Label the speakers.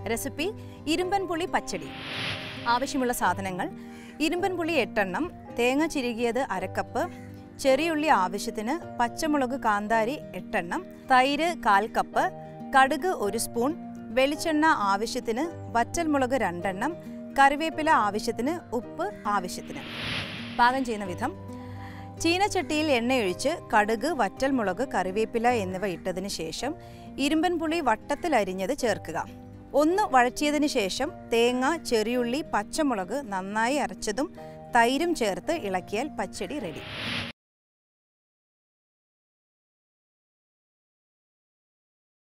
Speaker 1: recipe ഇരുമ്പൻ പുളി പച്ചടി ആവശ്യമുള്ള സാധനങ്ങൾ ഇരുമ്പൻ പുളി എട്ടെണ്ണം തേങ്ങ ചിരുകിയത് അരക്കപ്പ് ചെറിയുള്ളി ആവശ്യത്തിന് പച്ചമുളക് കാന്താരി എട്ടെണ്ണം തൈര് കാൽ കപ്പ് കടുക് ഒരു സ്പൂൺ വെളിച്ചെണ്ണ ആവശ്യത്തിന് വറ്റൽമുളക് രണ്ടെണ്ണം കറിവേപ്പില ആവശ്യത്തിന് ഉപ്പ് ആവശ്യത്തിന് പാകം ചെയ്യുന്ന വിധം ചീനച്ചട്ടിയിൽ എണ്ണയൊഴിച്ച് കടുക് വറ്റൽമുളക് കറിവേപ്പില എന്നിവ ഇട്ടതിന് ശേഷം ഇരുമ്പൻ പുളി വട്ടത്തിൽ അരിഞ്ഞത് ചേർക്കുക ഒന്ന് വഴറ്റിയതിന് ശേഷം തേങ്ങ ചെറിയുള്ളി പച്ചമുളക് നന്നായി അരച്ചതും തൈരും ചേർത്ത് ഇളക്കിയാൽ പച്ചടി റെഡി